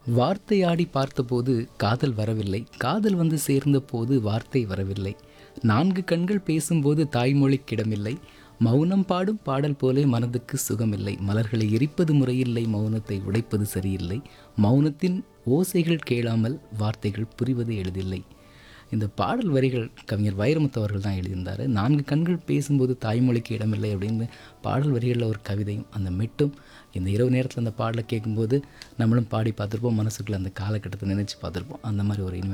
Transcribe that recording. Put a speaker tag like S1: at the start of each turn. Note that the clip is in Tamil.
S1: வார்த்தையாடி பார்த்தபோது காதல் வரவில்லை காதல் வந்து சேர்ந்தபோது வார்த்தை வரவில்லை நான்கு கண்கள் பேசும்போது தாய்மொழிக்கிடமில்லை மௌனம் பாடும் பாடல் போலே மனதுக்கு சுகமில்லை மலர்களை எரிப்பது முறையில்லை மௌனத்தை உடைப்பது சரியில்லை மௌனத்தின் ஓசைகள் கேளாமல் வார்த்தைகள் புரிவது எளிதில்லை இந்த பாடல் வரிகள் கவிஞர் வைரமுத்து அவர்கள் தான் எழுதியிருந்தார் நான்கு கண்கள் பேசும்போது தாய்மொழிக்கு இடமில்லை அப்படின்னு பாடல் வரிகளில் ஒரு கவிதையும் அந்த மெட்டும் இந்த இரவு நேரத்தில் அந்த பாடலை கேட்கும்போது நம்மளும் பாடி பார்த்துருப்போம் மனசுக்குள்ள அந்த காலகட்டத்தை நினச்சி பார்த்துருப்போம் அந்த மாதிரி ஒரு இனிமை